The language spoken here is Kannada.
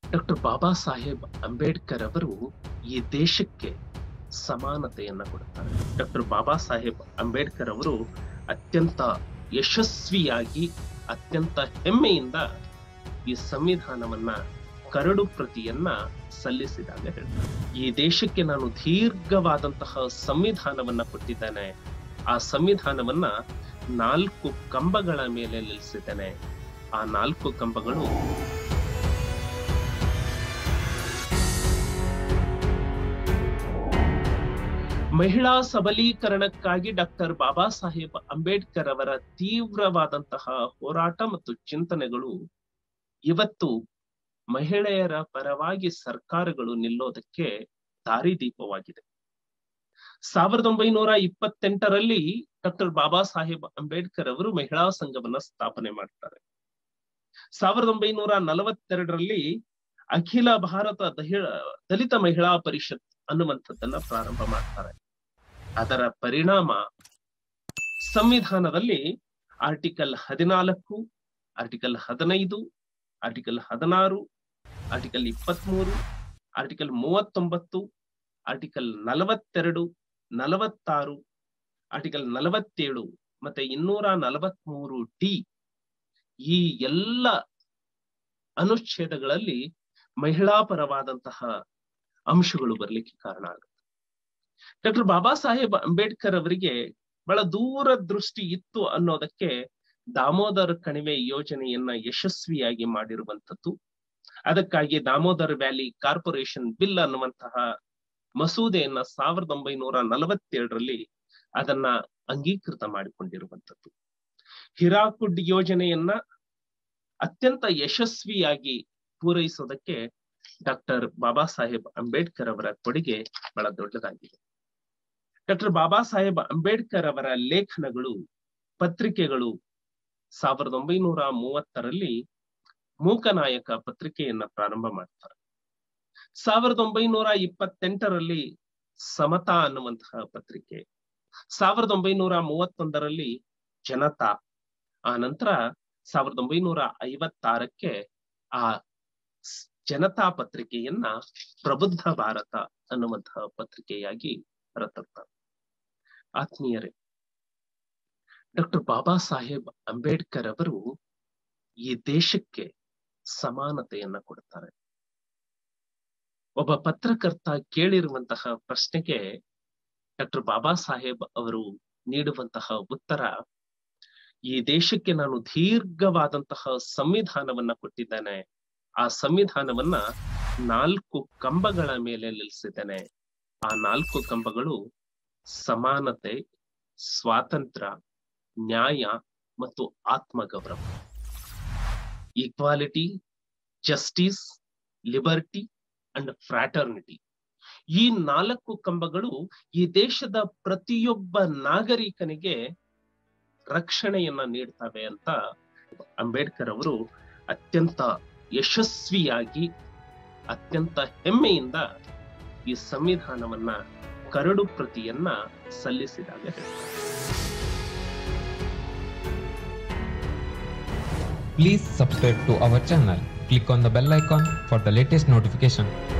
ಡಾಕ್ಟರ್ ಬಾಬಾ ಸಾಹೇಬ್ ಅಂಬೇಡ್ಕರ್ ಅವರು ಈ ದೇಶಕ್ಕೆ ಸಮಾನತೆಯನ್ನ ಕೊಡ್ತಾರೆ ಡಾಕ್ಟರ್ ಬಾಬಾ ಸಾಹೇಬ್ ಅಂಬೇಡ್ಕರ್ ಅವರು ಅತ್ಯಂತ ಯಶಸ್ವಿಯಾಗಿ ಅತ್ಯಂತ ಹೆಮ್ಮೆಯಿಂದ ಈ ಸಂವಿಧಾನವನ್ನ ಕರಡು ಪ್ರತಿಯನ್ನ ಸಲ್ಲಿಸಿದಾಗ ಹೇಳ್ತಾರೆ ಈ ದೇಶಕ್ಕೆ ನಾನು ದೀರ್ಘವಾದಂತಹ ಸಂವಿಧಾನವನ್ನ ಕೊಟ್ಟಿದ್ದೇನೆ ಆ ಸಂವಿಧಾನವನ್ನ ನಾಲ್ಕು ಕಂಬಗಳ ಮೇಲೆ ನಿಲ್ಲಿಸಿದ್ದೇನೆ ಆ ನಾಲ್ಕು ಕಂಬಗಳು ಮಹಿಳಾ ಸಬಲೀಕರಣಕ್ಕಾಗಿ ಡಾಕ್ಟರ್ ಬಾಬಾ ಸಾಹೇಬ್ ಅಂಬೇಡ್ಕರ್ ಅವರ ತೀವ್ರವಾದಂತಹ ಹೋರಾಟ ಮತ್ತು ಚಿಂತನೆಗಳು ಇವತ್ತು ಮಹಿಳೆಯರ ಪರವಾಗಿ ಸರ್ಕಾರಗಳು ನಿಲ್ಲೋದಕ್ಕೆ ದಾರಿದೀಪವಾಗಿದೆ ಸಾವಿರದ ಒಂಬೈನೂರ ಇಪ್ಪತ್ತೆಂಟರಲ್ಲಿ ಡಾಕ್ಟರ್ ಬಾಬಾ ಸಾಹೇಬ್ ಅಂಬೇಡ್ಕರ್ ಅವರು ಮಹಿಳಾ ಸಂಘವನ್ನ ಸ್ಥಾಪನೆ ಮಾಡ್ತಾರೆ ಸಾವಿರದ ಒಂಬೈನೂರ ನಲವತ್ತೆರಡರಲ್ಲಿ ಅಖಿಲ ಭಾರತ ದಲಿತ ಮಹಿಳಾ ಪರಿಷತ್ ಅನ್ನುವಂಥದ್ದನ್ನ ಪ್ರಾರಂಭ ಮಾಡ್ತಾರೆ ಅದರ ಪರಿಣಾಮ ಸಂವಿಧಾನದಲ್ಲಿ ಆರ್ಟಿಕಲ್ ಹದಿನಾಲ್ಕು ಆರ್ಟಿಕಲ್ ಹದಿನೈದು ಆರ್ಟಿಕಲ್ ಹದಿನಾರು ಆರ್ಟಿಕಲ್ ಇಪ್ಪತ್ಮೂರು ಆರ್ಟಿಕಲ್ ಮೂವತ್ತೊಂಬತ್ತು ಆರ್ಟಿಕಲ್ ನಲವತ್ತೆರಡು ನಲವತ್ತಾರು ಆರ್ಟಿಕಲ್ ನಲವತ್ತೇಳು ಮತ್ತೆ ಇನ್ನೂರ ನಲವತ್ಮೂರು ಡಿ ಈ ಎಲ್ಲ ಅನುಚ್ಛೇದಗಳಲ್ಲಿ ಮಹಿಳಾ ಪರವಾದಂತಹ ಅಂಶಗಳು ಬರ್ಲಿಕ್ಕೆ ಕಾರಣ ಆಗುತ್ತೆ ಡಾಕ್ಟರ್ ಬಾಬಾ ಸಾಹೇಬ್ ಅಂಬೇಡ್ಕರ್ ಅವರಿಗೆ ಬಹಳ ದೂರ ದೃಷ್ಟಿ ಇತ್ತು ಅನ್ನೋದಕ್ಕೆ ದಾಮೋದರ ಕಣಿವೆ ಯೋಜನೆಯನ್ನ ಯಶಸ್ವಿಯಾಗಿ ಮಾಡಿರುವಂಥದ್ದು ಅದಕ್ಕಾಗಿ ದಾಮೋದರ್ ವ್ಯಾಲಿ ಕಾರ್ಪೊರೇಷನ್ ಬಿಲ್ ಅನ್ನುವಂತಹ ಮಸೂದೆಯನ್ನ ಸಾವಿರದ ಒಂಬೈನೂರ ನಲವತ್ತೇಳರಲ್ಲಿ ಅದನ್ನ ಅಂಗೀಕೃತ ಮಾಡಿಕೊಂಡಿರುವಂಥದ್ದು ಹಿರಾಕುಡ್ ಯೋಜನೆಯನ್ನ ಅತ್ಯಂತ ಯಶಸ್ವಿಯಾಗಿ ಪೂರೈಸೋದಕ್ಕೆ ಡಾಕ್ಟರ್ ಬಾಬಾ ಸಾಹೇಬ್ ಅಂಬೇಡ್ಕರ್ ಅವರ ಕೊಡುಗೆ ಬಹಳ ದೊಡ್ಡದಾಗಿದೆ ಡಾಕ್ಟರ್ ಬಾಬಾ ಸಾಹೇಬ್ ಅಂಬೇಡ್ಕರ್ ಅವರ ಲೇಖನಗಳು ಪತ್ರಿಕೆಗಳು ಸಾವಿರದ ಒಂಬೈನೂರ ಮೂವತ್ತರಲ್ಲಿ ಮೂಕನಾಯಕ ಪತ್ರಿಕೆಯನ್ನ ಪ್ರಾರಂಭ ಮಾಡ್ತಾರೆ ಸಾವಿರದ ಒಂಬೈನೂರ ಇಪ್ಪತ್ತೆಂಟರಲ್ಲಿ ಸಮತಾ ಅನ್ನುವಂತಹ ಪತ್ರಿಕೆ ಸಾವಿರದ ಒಂಬೈನೂರ ಮೂವತ್ತೊಂದರಲ್ಲಿ ಜನತಾ ಆ ನಂತರ ಸಾವಿರದ ಒಂಬೈನೂರ ಐವತ್ತಾರಕ್ಕೆ ಆ ಜನತಾ ಪತ್ರಿಕೆಯನ್ನ ಪ್ರಬುದ್ಧ ಭಾರತ ಅನ್ನುವಂತಹ ಪತ್ರಿಕೆಯಾಗಿ ಹೊರತರ್ತಾರೆ ಆತ್ಮೀಯರೇ ಡಾಕ್ಟರ್ ಬಾಬಾ ಸಾಹೇಬ್ ಅಂಬೇಡ್ಕರ್ ಅವರು ಈ ದೇಶಕ್ಕೆ ಸಮಾನತೆಯನ್ನ ಕೊಡ್ತಾರೆ ಒಬ್ಬ ಪತ್ರಕರ್ತ ಕೇಳಿರುವಂತಹ ಪ್ರಶ್ನೆಗೆ ಡಾಕ್ಟರ್ ಬಾಬಾ ಸಾಹೇಬ್ ಅವರು ನೀಡುವಂತಹ ಉತ್ತರ ಈ ದೇಶಕ್ಕೆ ನಾನು ದೀರ್ಘವಾದಂತಹ ಸಂವಿಧಾನವನ್ನ ಕೊಟ್ಟಿದ್ದೇನೆ ಆ ಸಂವಿಧಾನವನ್ನ ನಾಲ್ಕು ಕಂಬಗಳ ಮೇಲೆ ನಿಲ್ಲಿಸಿದ್ದೇನೆ ಆ ನಾಲ್ಕು ಕಂಬಗಳು ಸಮಾನತೆ ಸ್ವಾತಂತ್ರ್ಯ ನ್ಯಾಯ ಮತ್ತು ಆತ್ಮಗೌರವ equality justice liberty and fraternity ಈ ನಾಲ್ಕು ಕಂಬಗಳು ಈ ದೇಶದ ಪ್ರತಿಯೊಬ್ಬ ನಾಗರಿಕನಿಗೆ ರಕ್ಷಣೆಯನ್ನ ನೀಡ್ತವೆ ಅಂತ ಅಂಬೇಡ್ಕರ್ ಅವರು ಅತ್ಯಂತ ಯಶಸ್ವಿಯಾಗಿ ಅತ್ಯಂತ ಹೆಮ್ಮೆಯಿಂದ ಈ ಸಂವಿಧಾನವನ್ನ ಕರಡು ಪ್ರತಿಯನ್ನ ಸಲ್ಲಿಸಿದಾಗ ಹೇಳ್ತಾರೆ Please subscribe to our channel. Click on the bell icon for the latest notification.